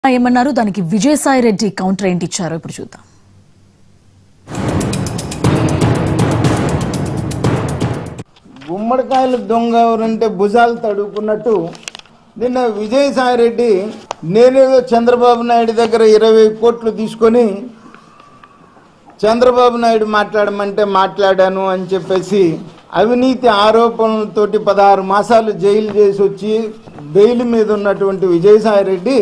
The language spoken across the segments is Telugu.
ఏమన్నారు దానికి విజయసాయి రెడ్డి కౌంటర్ ఏంటి ఇచ్చారో ఇప్పుడు చూద్దాం గుమ్మడికాయలు దొంగ ఎవరంటే భుజాలు తడుపుకున్నట్టు నిన్న విజయసాయి రెడ్డి నేనేదో చంద్రబాబు నాయుడు దగ్గర ఇరవై కోట్లు తీసుకొని చంద్రబాబు నాయుడు మాట్లాడమంటే మాట్లాడాను అని చెప్పేసి అవినీతి ఆరోపణలతోటి పదహారు మాసాలు జైలు చేసి వచ్చి బెయిల్ మీద ఉన్నటువంటి విజయసాయి రెడ్డి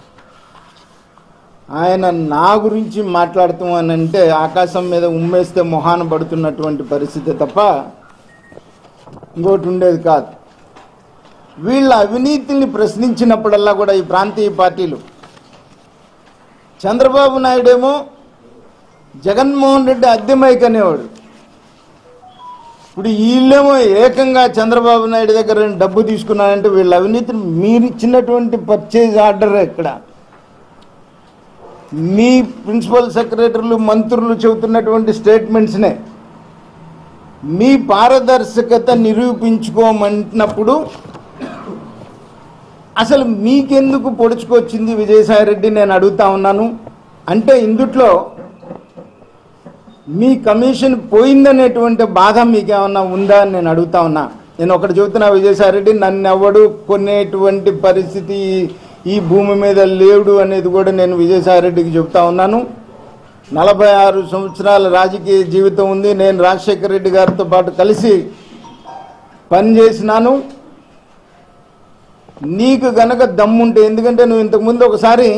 ఆయన నా గురించి మాట్లాడుతాం అని అంటే ఆకాశం మీద ఉమ్మేస్తే మొహాన పడుతున్నటువంటి పరిస్థితి తప్ప ఇంకోటి ఉండేది కాదు వీళ్ళ అవినీతిని ప్రశ్నించినప్పుడల్లా కూడా ఈ ప్రాంతీయ పార్టీలు చంద్రబాబు నాయుడేమో జగన్మోహన్ రెడ్డి అద్దెమైక్ అనేవాడు ఇప్పుడు వీళ్ళేమో ఏకంగా చంద్రబాబు నాయుడు దగ్గర నేను డబ్బు తీసుకున్నానంటే వీళ్ళ అవినీతిని మీరు ఇచ్చినటువంటి పర్చేజ్ ఆర్డర్ ఇక్కడ మీ ప్రిన్సిపల్ సెక్రటరీలు మంత్రులు చెబుతున్నటువంటి స్టేట్మెంట్స్నే మీ పారదర్శకత నిరూపించుకోమంటున్నప్పుడు అసలు మీకెందుకు పొడుచుకొచ్చింది విజయసాయిరెడ్డి నేను అడుగుతా ఉన్నాను అంటే ఇందుట్లో మీ కమిషన్ పోయిందనేటువంటి బాధ మీకేమన్నా ఉందా అని నేను అడుగుతా ఉన్నా నేను ఒకటి చెబుతున్నా విజయసాయిరెడ్డి నన్ను ఎవడు కొనేటువంటి పరిస్థితి ఈ- ఈ భూమి మీద లేడు అనేది కూడా నేను విజయసాయిరెడ్డికి చెబుతా ఉన్నాను నలభై ఆరు సంవత్సరాల రాజకీయ జీవితం ఉంది నేను రాజశేఖర రెడ్డి గారితో పాటు కలిసి పనిచేసినాను నీకు గనక దమ్ముంటే ఎందుకంటే నువ్వు ఇంతకుముందు ఒకసారి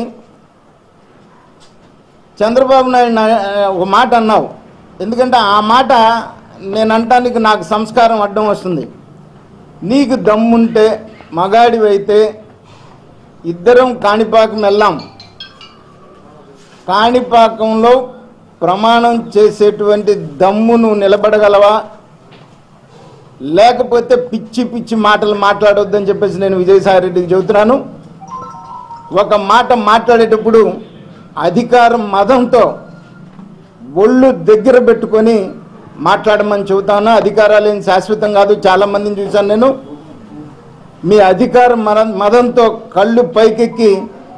చంద్రబాబు నాయుడు నా- ఒక మాట అన్నావు ఎందుకంటే ఆ మాట నేను అంటానికి నాకు సంస్కారం అడ్డం వస్తుంది నీకు దమ్ముంటే మగాడివైతే ఇద్దరం కాణిపాకం వెళ్ళాం కాణిపాకంలో ప్రమాణం చేసేటువంటి దమ్ము నువ్వు నిలబడగలవా లేకపోతే పిచ్చి పిచ్చి మాటలు మాట్లాడొద్దని చెప్పేసి నేను విజయసాయి రెడ్డికి చెబుతున్నాను ఒక మాట మాట్లాడేటప్పుడు అధికారం మదంతో ఒళ్ళు దగ్గర పెట్టుకొని మాట్లాడమని చెబుతాను అధికారాలు ఏం శాశ్వతం కాదు చాలా మందిని చూశాను నేను మీ అధికారం మన మదంతో కళ్ళు పైకెక్కి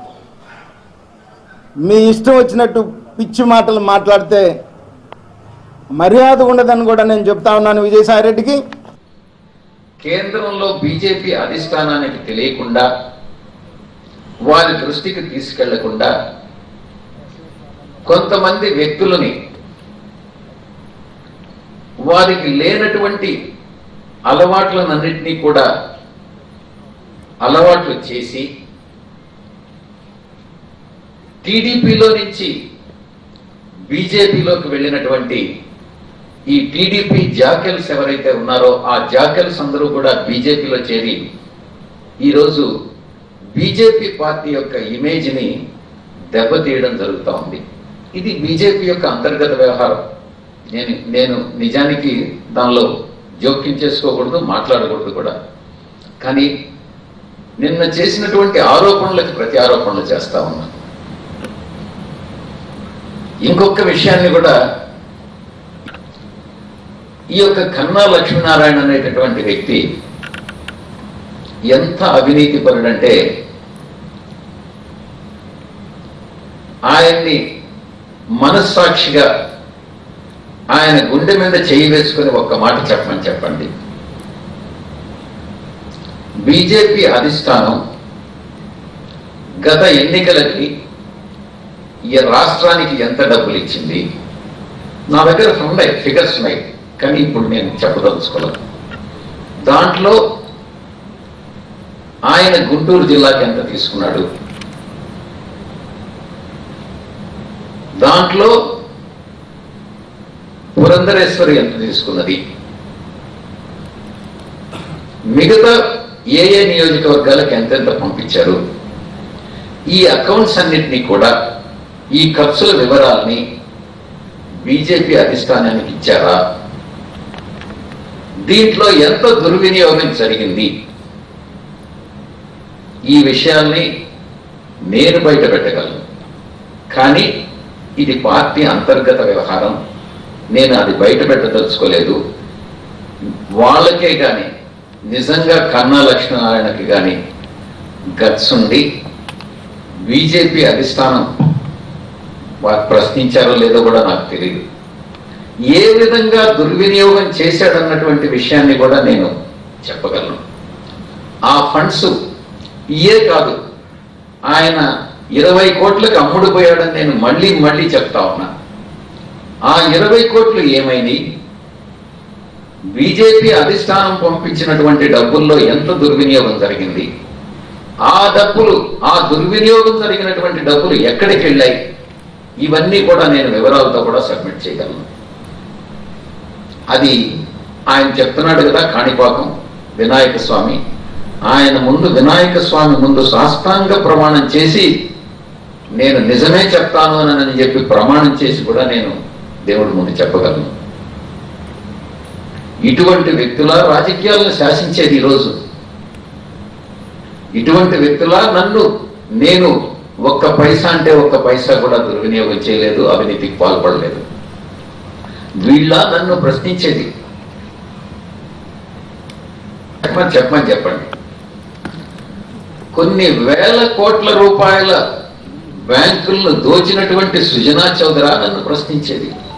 మీ ఇష్టం వచ్చినట్టు పిచ్చి మాటలు మాట్లాడితే మర్యాద ఉండదని కూడా నేను చెప్తా ఉన్నాను విజయసాయి రెడ్డికి కేంద్రంలో బీజేపీ అధిష్టానానికి తెలియకుండా వారి దృష్టికి తీసుకెళ్లకుండా కొంతమంది వ్యక్తులని వారికి లేనటువంటి అలవాట్లనన్నింటినీ కూడా అలవాట్లు చేసి టీడీపీలో నుంచి బీజేపీలోకి వెళ్ళినటువంటి ఈ టీడీపీ జాకెల్స్ ఎవరైతే ఉన్నారో ఆ జాకెల్స్ అందరూ కూడా బీజేపీలో చేరి ఈరోజు బీజేపీ పార్టీ యొక్క ఇమేజ్ని దెబ్బతీయడం జరుగుతూ ఉంది ఇది బీజేపీ యొక్క అంతర్గత వ్యవహారం నేను నేను నిజానికి దానిలో జోక్యం చేసుకోకూడదు మాట్లాడకూడదు కూడా కానీ నిన్న చేసినటువంటి ఆరోపణలకు ప్రతి ఆరోపణలు చేస్తా ఉన్నాను ఇంకొక విషయాన్ని కూడా ఈ యొక్క కన్నా లక్ష్మీనారాయణ అనేటటువంటి వ్యక్తి ఎంత అవినీతి పరుడంటే ఆయన్ని మనస్సాక్షిగా ఆయన గుండె మీద చేయి వేసుకుని ఒక్క మాట చెప్పమని చెప్పండి బీజేపీ అధిష్టానం గత ఎన్నికలకి ఈ రాష్ట్రానికి ఎంత డబ్బులు ఇచ్చింది నా దగ్గర ఉన్నాయి ఫిగర్స్ ఉన్నాయి కానీ ఇప్పుడు నేను చెప్పదలుచుకోలేదు దాంట్లో ఆయన గుంటూరు జిల్లాకి ఎంత తీసుకున్నాడు దాంట్లో పురంధరేశ్వరి ఎంత తీసుకున్నది మిగతా ఏ ఏ నియోజకవర్గాలకు ఎంతెంత పంపించారు ఈ అకౌంట్స్ అన్నిటినీ కూడా ఈ ఖర్చుల వివరాల్ని బీజేపీ అధిష్టానానికి ఇచ్చారా దీంట్లో ఎంత దుర్వినియోగం జరిగింది ఈ విషయాల్ని నేను బయట పెట్టగలను కానీ ఇది పార్టీ అంతర్గత వ్యవహారం నేను అది బయట పెట్టదలుచుకోలేదు వాళ్ళకే కానీ నిజంగా కన్నా లక్ష్మీనారాయణకి కానీ గట్స్ ఉండి బీజేపీ అధిష్టానం వారు ప్రశ్నించారో లేదో కూడా నాకు తెలియదు ఏ విధంగా దుర్వినియోగం చేశాడన్నటువంటి విషయాన్ని కూడా నేను చెప్పగలను ఆ ఫండ్స్ ఇయే కాదు ఆయన ఇరవై కోట్లకు అమ్ముడు పోయాడని నేను మళ్ళీ మళ్ళీ చెప్తా ఉన్నా ఆ ఇరవై కోట్లు ఏమైంది బీజేపీ అధిష్టానం పంపించినటువంటి డబ్బుల్లో ఎంత దుర్వినియోగం జరిగింది ఆ డబ్బులు ఆ దుర్వినియోగం జరిగినటువంటి డబ్బులు ఎక్కడికి వెళ్ళాయి ఇవన్నీ కూడా నేను వివరాలతో కూడా సబ్మిట్ చేయగలను అది ఆయన చెప్తున్నాడు కదా కాణిపాకం వినాయక స్వామి ఆయన ముందు వినాయక స్వామి ముందు సాష్టాంగ ప్రమాణం చేసి నేను నిజమే చెప్తాను అని చెప్పి ప్రమాణం చేసి కూడా నేను దేవుడి ముందు చెప్పగలను ఇటువంటి వ్యక్తుల రాజకీయాలను శాసించేది ఈరోజు ఇటువంటి వ్యక్తుల నన్ను నేను ఒక్క పైసా అంటే ఒక్క పైసా కూడా దుర్వినియోగం చేయలేదు అవినీతికి పాల్పడలేదు వీళ్ళ నన్ను ప్రశ్నించేది చెప్పమని చెప్పమని చెప్పండి కొన్ని వేల కోట్ల రూపాయల బ్యాంకులను దోచినటువంటి సుజనా చౌదరా నన్ను ప్రశ్నించేది